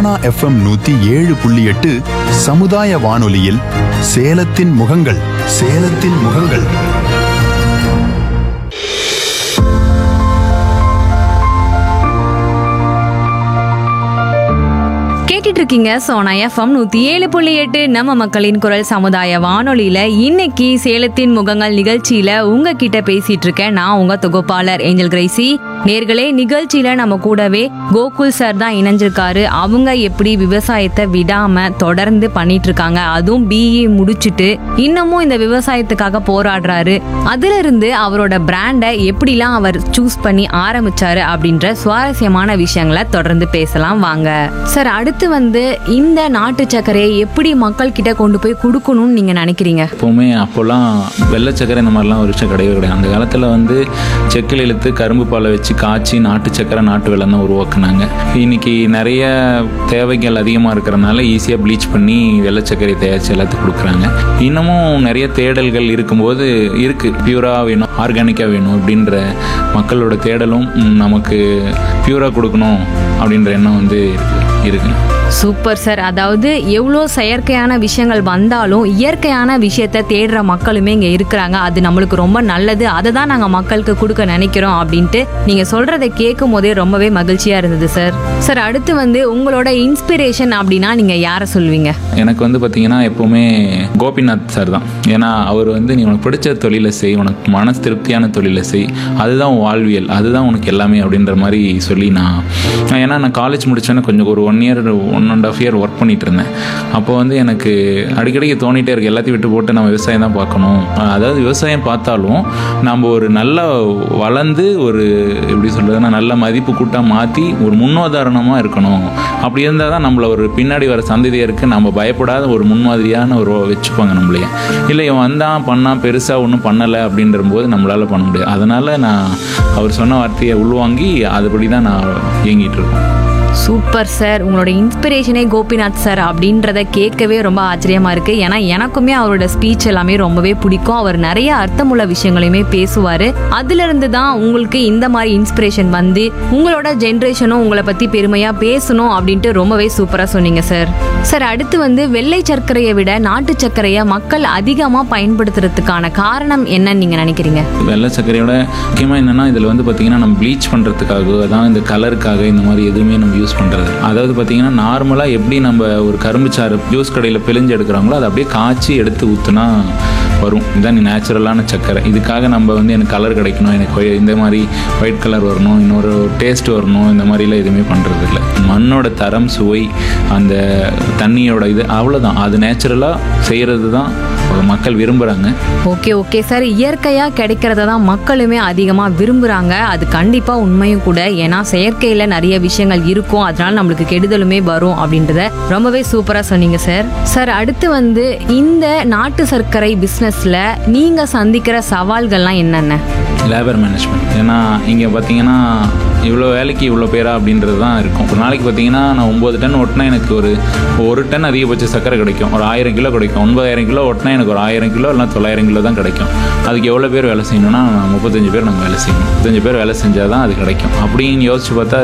Sona FM நூத்தி ஏழு புள்ளி எட்டு சமுதாய வானொலியில் சேலத்தின் முகங்கள் சேலத்தின் முகங்கள் கேட்டுட்டு இருக்கீங்க சோனா எஃப்எம் நூத்தி ஏழு புள்ளி எட்டு நம்ம மக்களின் குரல் சமுதாய வானொலியில இன்னைக்கு சேலத்தின் முகங்கள் நிகழ்ச்சியில உங்ககிட்ட பேசிட்டு இருக்கேன் நான் உங்க தொகுப்பாளர் ஏஞ்சல் கிரேசி நேர்களே நிகழ்ச்சியில நம்ம கூடவே கோகுல் சார் தான் இணைஞ்சிருக்காரு அவங்க எப்படி விவசாயத்தை விடாம தொடர்ந்து பண்ணிட்டு இருக்காங்க அதுவும் பிஇ முடிச்சுட்டு இன்னமும் இந்த விவசாயத்துக்காக போராடுறாரு அதுல இருந்து அவரோட பிராண்டை எப்படிலாம் அவர் சூஸ் பண்ணி ஆரம்பிச்சாரு அப்படின்ற சுவாரஸ்யமான விஷயங்களை தொடர்ந்து பேசலாம் வாங்க சார் அடுத்து வந்து இந்த நாட்டு சர்க்கரையை எப்படி மக்கள் கிட்ட கொண்டு போய் கொடுக்கணும்னு நீங்க நினைக்கிறீங்க எப்போவுமே அப்போல்லாம் வெள்ளை சக்கரை இந்த மாதிரிலாம் ஒரு விஷயம் கிடையவே கிடையாது அந்த காலத்தில் வந்து செக்கில் இழுத்து கரும்பு பாலை வச்சு காய்ச்சி நாட்டு சக்கரை நாட்டு வெள்ளம் தான் உருவாக்குனாங்க இன்னைக்கு நிறைய தேவைகள் அதிகமாக இருக்கிறனால ஈஸியாக ப்ளீச் பண்ணி வெள்ளை சர்க்கரை தயாரித்து எல்லாத்துக்கும் கொடுக்குறாங்க இன்னமும் நிறைய தேடல்கள் இருக்கும்போது இருக்குது பியூராக வேணும் ஆர்கானிக்காக வேணும் அப்படின்ற மக்களோட தேடலும் ம், நமக்கு பியூராக கொடுக்கணும் அப்படின்ற எண்ணம் வந்து இருக்கு இருக்குங்க சூப்பர் சார் அதாவது எவ்வளோ செயற்கையான விஷயங்கள் வந்தாலும் இயற்கையான விஷயத்தை தேடுற மக்களுமே இங்கே இருக்கிறாங்க அது நம்மளுக்கு ரொம்ப நல்லது அதை தான் நாங்கள் மக்களுக்கு கொடுக்க நினைக்கிறோம் அப்படின்ட்டு நீங்கள் சொல்கிறத கேட்கும் போதே ரொம்பவே மகிழ்ச்சியாக இருந்தது சார் சார் அடுத்து வந்து உங்களோட இன்ஸ்பிரேஷன் அப்படின்னா நீங்கள் யாரை சொல்வீங்க எனக்கு வந்து பார்த்தீங்கன்னா எப்போவுமே கோபிநாத் சார் தான் ஏன்னா அவர் வந்து நீ உனக்கு பிடிச்ச தொழிலை செய் உனக்கு மன திருப்தியான தொழிலை செய் அதுதான் உன் வாழ்வியல் அதுதான் உனக்கு எல்லாமே அப்படின்ற மாதிரி சொல்லி நான் நான் ஏன்னா நான் காலேஜ் முடிச்சோன்னே கொஞ்சம் ஒரு one year one and half year work பண்ணிட்டு இருந்தேன் அப்போ வந்து எனக்கு அடிக்கடிக்கு தோணிட்டே இருக்கு எல்லாத்தையும் விட்டு போட்டு நம்ம விவசாயம் தான் பார்க்கணும் அதாவது விவசாயம் பார்த்தாலும் நம்ம ஒரு நல்ல வளர்ந்து ஒரு எப்படி சொல்றதுன்னா நல்ல மதிப்பு கூட்டாக மாற்றி ஒரு முன்னுதாரணமாக இருக்கணும் அப்படி இருந்தால் தான் நம்மளை ஒரு பின்னாடி வர சந்ததியருக்கு நம்ம பயப்படாத ஒரு முன்மாதிரியான ஒரு வச்சுப்பாங்க நம்மளையே இல்லை இவன் வந்தான் பண்ணான் பெருசாக ஒன்றும் பண்ணலை அப்படின்ற போது நம்மளால் பண்ண முடியாது அதனால் நான் அவர் சொன்ன வார்த்தையை உள்வாங்கி அதுபடி தான் நான் இயங்கிட்டு இருக்கேன் சூப்பர் சார் உங்களோட இன்ஸ்பிரேஷனே கோபிநாத் சார் அப்படின்றத கேட்கவே ரொம்ப ஆச்சரியமா இருக்கு ஏன்னா எனக்குமே அவரோட ஸ்பீச் எல்லாமே ரொம்பவே பிடிக்கும் அவர் நிறைய அர்த்தமுள்ள விஷயங்களையுமே பேசுவாரு அதுல இருந்து தான் உங்களுக்கு இந்த மாதிரி இன்ஸ்பிரேஷன் வந்து உங்களோட ஜென்ரேஷனும் உங்களை பத்தி பெருமையா பேசணும் அப்படின்ட்டு ரொம்பவே சூப்பரா சொன்னீங்க சார் சார் அடுத்து வந்து வெள்ளை சர்க்கரையை விட நாட்டு சர்க்கரையை மக்கள் அதிகமா பயன்படுத்துறதுக்கான காரணம் என்னன்னு நீங்க நினைக்கிறீங்க வெள்ளை சர்க்கரையோட முக்கியமாக என்னென்னா இதில் வந்து பார்த்தீங்கன்னா நம்ம ப்ளீச் பண்ணுறதுக்காக அதான் இந்த கலருக்காக இந்த மாதிரி எதுவுமே நம்ம யூஸ் பண்ணுறது அதாவது பார்த்தீங்கன்னா நார்மலாக எப்படி நம்ம ஒரு கரும்பு சாறு ஜூஸ் கடையில் பிழிஞ்சு எடுக்கிறாங்களோ அதை அப்படியே காய்ச்சி எடுத்து ஊற்றுனா வரும் இதுதான் நேச்சுரலான சர்க்கரை இதுக்காக நம்ம வந்து எனக்கு கலர் கிடைக்கணும் எனக்கு ஒய்- இந்த மாதிரி ஒயிட் கலர் வரணும் இன்னொரு டேஸ்ட் வரணும் இந்த மாதிரிலாம் எதுவுமே பண்ணுறது இல்லை மண்ணோட தரம் சுவை அந்த தண்ணியோட இது அவ்வளோதான் அது நேச்சுரலாக செய்கிறது தான் மக்கள் விரும்புகிறாங்க ஓகே ஓகே சார் இயற்கையா கிடைக்கிறத தான் மக்களுமே அதிகமா விரும்புறாங்க அது கண்டிப்பா உண்மையும் கூட ஏன்னா செயற்கையில நிறைய விஷயங்கள் இருக்கும் அதனால நம்மளுக்கு கெடுதலுமே வரும் அப்படின்றத ரொம்பவே சூப்பரா சொன்னீங்க சார் சார் அடுத்து வந்து இந்த நாட்டு சர்க்கரை பிசினஸ்ல நீங்க சந்திக்கிற சவால்கள்லாம் என்னென்ன லேபர் மேனேஜ்மெண்ட் ஏன்னா இங்கே பார்த்தீங்கன்னா இவ்வளோ வேலைக்கு இவ்வளோ பேரா அப்படின்றது தான் இருக்கும் ஒரு நாளைக்கு பார்த்தீங்கன்னா நான் ஒம்பது டன் ஓட்டினா எனக்கு ஒரு ஒரு டன் அதிகபட்ச சக்கரை கிடைக்கும் ஒரு ஆயிரம் கிலோ கிடைக்கும் ஒன்பதாயிரம் கிலோ ஓட்டினா எனக்கு ஒரு ஆயிரம் கிலோ இல்லை தொள்ளாயிரம் கிலோ தான் கிடைக்கும் அதுக்கு எவ்வளோ பேர் வேலை செய்யணும்னா நான் முப்பத்தஞ்சு பேர் நாங்கள் வேலை செய்யணும் முப்பத்தஞ்சு பேர் வேலை செஞ்சால் தான் அது கிடைக்கும் அப்படின்னு யோசிச்சு பார்த்தா